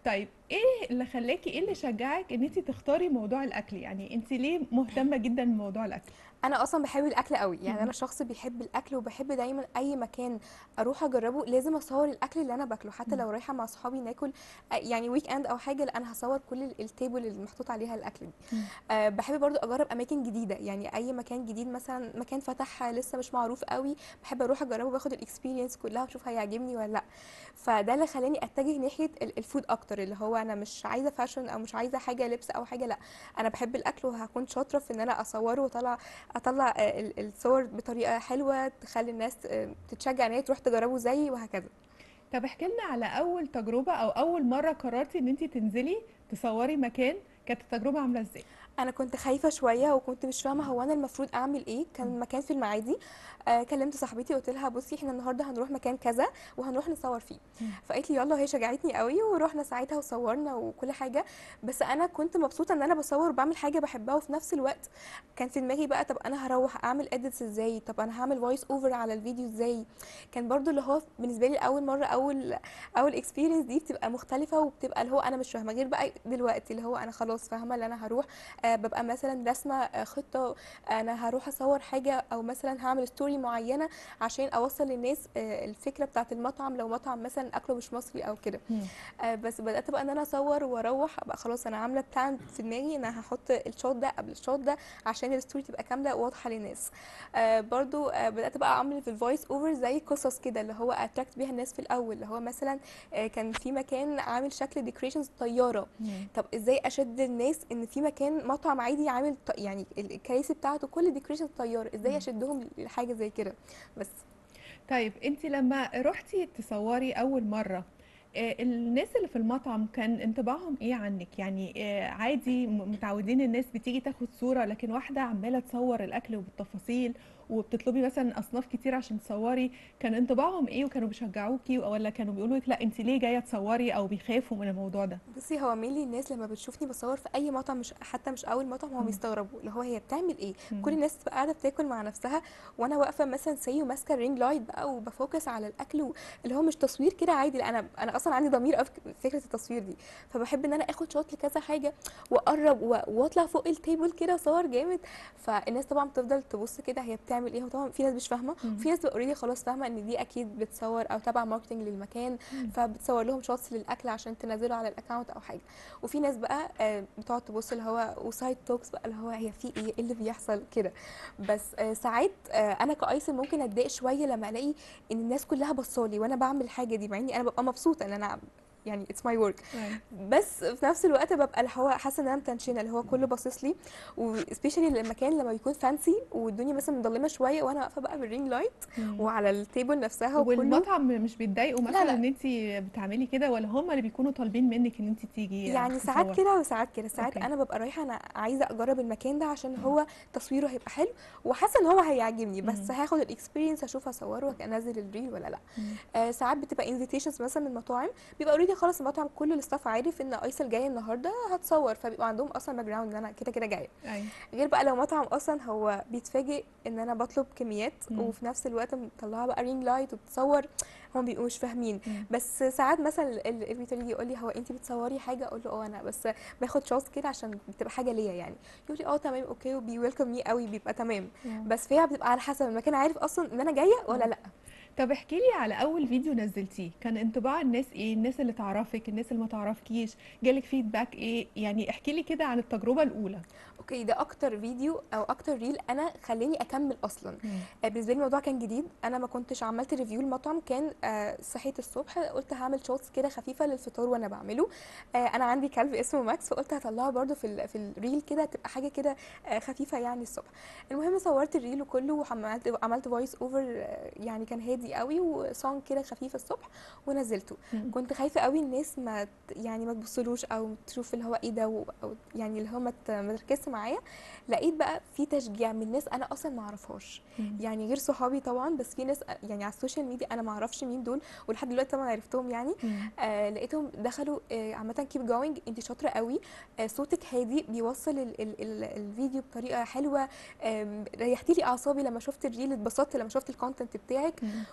طيب ايه اللي خلاكي ايه اللي شجعك ان انت تختاري موضوع الاكل يعني انت ليه مهتمه جدا بموضوع الاكل انا اصلا بحب الاكل قوي يعني مم. انا شخص بيحب الاكل وبحب دايما اي مكان اروح اجربه لازم اصور الاكل اللي انا باكله حتى مم. لو رايحه مع صحابي ناكل آه، يعني ويك اند او حاجه لا انا هصور كل ال- التيبل اللي محطوط عليها الاكل دي مم. أه بحب برضو اجرب اماكن جديده يعني اي مكان جديد مثلا مكان فتح لسه مش معروف قوي بحب اروح اجربه باخد الاكسبيرينس كلها واشوف هيعجبني ولا لا فده اللي خلاني اتجه ناحيه ال- الفود اكتر اللي هو انا مش عايزه فاشن او مش عايزه حاجه لبس او حاجه لا انا بحب الاكل وهكون شاطره في ان انا اصوره واطلع اطلع آه، ال- الصور بطريقه حلوه تخلي الناس آه، تتشجع ان هي تروح تجربه زيي وهكذا طب احكي لنا على اول تجربه او اول مره قررتي ان انت تنزلي تصوري مكان كانت التجربه عامله ازاي انا كنت خايفه شويه وكنت مش فاهمه هو انا المفروض اعمل ايه كان مكان في المعادي آه كلمت صاحبتي قلت لها بصي احنا النهارده هنروح مكان كذا وهنروح نصور فيه مم. فقالت لي يلا وهي شجعتني قوي ورحنا ساعتها وصورنا وكل حاجه بس انا كنت مبسوطه ان انا بصور وبعمل حاجه بحبها وفي نفس الوقت كان في دماغي بقى طب انا هروح اعمل اديتس ازاي طب انا هعمل فويس اوفر على الفيديو ازاي كان برضو اللي هو بالنسبه لي اول مره اول اول اكسبيرينس دي بتبقى مختلفه وبتبقى اللي هو انا مش فاهمه غير بقى دلوقتي اللي هو انا خلاص فاهمه اللي انا هروح آه ببقى مثلا راسمه آه خطه انا هروح اصور حاجه او مثلا هعمل ستوري معينه عشان اوصل للناس آه الفكره بتاعه المطعم لو مطعم مثلا اكله مش مصري او كده آه بس بدات بقى ان انا اصور واروح ابقى خلاص انا عامله بلان في دماغي ان انا هحط الشوت ده قبل الشوت ده عشان الستوري تبقى كامله واضحه للناس آه برضو آه بدات بقى اعمل في الفويس اوفر زي قصص كده اللي هو اتراكت بيها الناس في الاول اللي هو مثلا آه كان في مكان عامل شكل ديكوريشنز طياره طب ازاي اشد الناس ان في مكان مطعم عادي عامل ط- يعني ال- الكراسي بتاعته كل ديكوريشن طياره ازاي مم. اشدهم لحاجه زي كده بس طيب انت لما رحتي تصوري اول مره آه، الناس اللي في المطعم كان انطباعهم ايه عنك يعني آه، عادي م- متعودين الناس بتيجي تاخد صورة لكن واحدة عمالة تصور الاكل وبالتفاصيل وبتطلبي مثلا اصناف كتير عشان تصوري كان انطباعهم ايه وكانوا بيشجعوكي ولا كانوا بيقولوا لك لا انت ليه جاية تصوري او بيخافوا من الموضوع ده بصي هو مينلي الناس لما بتشوفني بصور في اي مطعم مش حتى مش اول مطعم هو مم. بيستغربوا اللي هو هي بتعمل ايه مم. كل الناس تبقى قاعده بتاكل مع نفسها وانا واقفه مثلا سي وماسكه الرينج لايت بقى وبفوكس على الاكل و- اللي هو مش تصوير كده عادي لا انا انا اصلا عندي ضمير أوي في فكره التصوير دي فبحب ان انا اخد شوت لكذا حاجه واقرب و- واطلع فوق التيبل كده صور جامد فالناس طبعا بتفضل تبص كده هي بتعمل ايه وطبعا في ناس مش فاهمه مم. وفي ناس بتبقى اوريدي خلاص فاهمه ان دي اكيد بتصور او تبع ماركتنج للمكان مم. فبتصور لهم شوتس للاكل عشان تنزله على الاكونت او حاجه وفي ناس بقى آه، بتقعد تبص اللي هو وسايد توكس بقى اللي هو هي في ايه إيه اللي بيحصل كده بس آه، ساعات آه، انا كايسن ممكن اتضايق شويه لما الاقي ان الناس كلها بصالي وانا بعمل الحاجه دي مع اني انا ببقى مبسوطه ان انا يعني اتس ماي ورك أيوة. بس في نفس الوقت ببقى اللي هو حاسه ان انا متنشنه اللي هو كله باصص لي وسبيشالي المكان لما يكون فانسي والدنيا مثلا مظلمه شويه وانا واقفه بقى بالرينج لايت مم. وعلى التيبل نفسها وكله والمطعم مش بيتضايقوا مثلا لا. ان انت بتعملي كده ولا هم اللي بيكونوا طالبين منك ان انت تيجي يعني ساعات تصوري؟ كده وساعات كده ساعات أوكي. انا ببقى رايحه انا عايزه اجرب المكان ده عشان هو تصويره هيبقى حلو وحاسه ان هو هيعجبني بس مم. هاخد الاكسبيرينس اشوف اصوره وانزل الريل ولا لا مم. آه ساعات بتبقى انفيتيشنز مثلا من مطاعم بيبقى اوريدي خلاص المطعم كل الاستاف عارف ان ايسل جايه النهارده هتصور فبيبقى عندهم اصلا باك جراوند ان انا كده كده جايه ايوه غير بقى لو مطعم اصلا هو بيتفاجئ ان انا بطلب كميات مم. وفي نفس الوقت مطلعه بقى رينج لايت وبتصور هم بيبقوا مش فاهمين مم. بس ساعات مثلا ال- ال- الويتر يجي يقول لي هو انت بتصوري حاجه اقول له اه انا بس باخد شوت كده عشان بتبقى حاجه ليا يعني يقول لي اه تمام اوكي وبي ويلكم مي قوي بيبقى تمام مم. بس فيها بتبقى على حسب المكان عارف اصلا ان انا جايه ولا مم. لا طب احكي لي على اول فيديو نزلتيه كان انطباع الناس ايه الناس اللي تعرفك الناس اللي ما تعرفكيش جالك فيدباك ايه يعني احكي لي كده عن التجربة الأولى اوكي ده اكتر فيديو او اكتر ريل انا خلاني اكمل اصلا آه، بالنسبه لي الموضوع كان جديد انا ما كنتش عملت ريفيو المطعم كان آه، صحيت الصبح قلت هعمل شوتس كده خفيفه للفطار وانا بعمله آه، انا عندي كلب اسمه ماكس فقلت هطلعه برده في ال- في الريل كده تبقى حاجه كده آه، خفيفه يعني الصبح المهم صورت الريل وكله وعملت عملت فويس اوفر يعني كان هادي قوي وسونج كده خفيف الصبح ونزلته مم. كنت خايفه قوي الناس ما ت- يعني ما تبصلوش او تشوف اللي هو ايه ده و- او يعني اللي هو ما ت- ما تركزش معايا لقيت بقى في تشجيع من ناس انا اصلا ما اعرفهاش مم. يعني غير صحابي طبعا بس في ناس يعني على السوشيال ميديا انا ما اعرفش مين دول ولحد دلوقتي طبعا عرفتهم يعني مم. آه لقيتهم دخلوا آه عامه كيب جوينج انت شاطره قوي آه صوتك هادي بيوصل ال ال ال الفيديو بطريقه حلوه آه ريحتي لي اعصابي لما شفت الريل اتبسطت لما شفت الكونتنت بتاعك مم.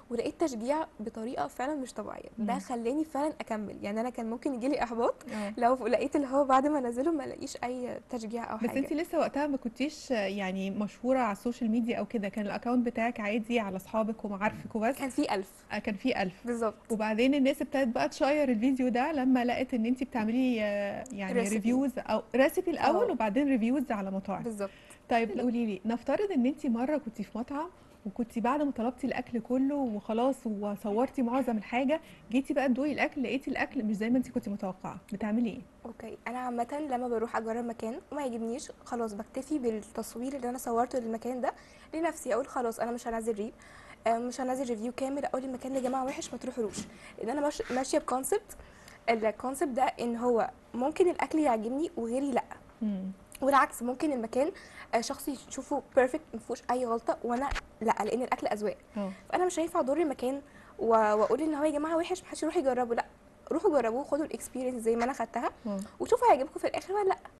ولقيت تشجيع بطريقه فعلا مش طبيعيه ده مم. خلاني فعلا اكمل يعني انا كان ممكن يجيلي احباط اه لو لقيت اللي هو بعد ما انزله ما الاقيش اي تشجيع او بس حاجه انت لسه وقتها ما كنتيش يعني مشهورة على السوشيال ميديا او كده كان الاكونت بتاعك عادي على اصحابك ومعارفك وبس كان في ألف آه، كان فيه ألف بالظبط وبعدين الناس ابتدت بقى تشير الفيديو ده لما لقت ان انت بتعملي آه، يعني Recipe. ريفيوز او ريسيبي الاول اه. وبعدين ريفيوز على مطاعم بالظبط طيب قولي لي نفترض ان انت مره كنت في مطعم وكنتي بعد ما طلبتي الاكل كله وخلاص وصورتي معظم الحاجه جيتي بقى تدوقي الاكل لقيتي الاكل مش زي ما انت كنت متوقعه بتعملي ايه اوكي انا عامه لما بروح اجرب مكان وما يعجبنيش خلاص بكتفي بالتصوير اللي انا صورته للمكان ده لنفسي اقول خلاص انا مش هنزل ريب آه، مش هنزل ريفيو كامل اقول المكان يا جماعه وحش ما تروحوش لان انا ماش- ماشيه بكونسبت الكونسبت ده ان هو ممكن الاكل يعجبني وغيري لا مم. والعكس ممكن المكان آه، شخص يشوفه بيرفكت ما فيهوش اي غلطه وانا لا لان الاكل اذواق اه فانا مش هينفع اضر المكان و- واقول ان هو يا جماعه وحش محدش يروح يجربه لا روحوا جربوه خدوا الاكسبيرينس زي ما انا خدتها اه وشوفوا هيعجبكم في الاخر ولا لا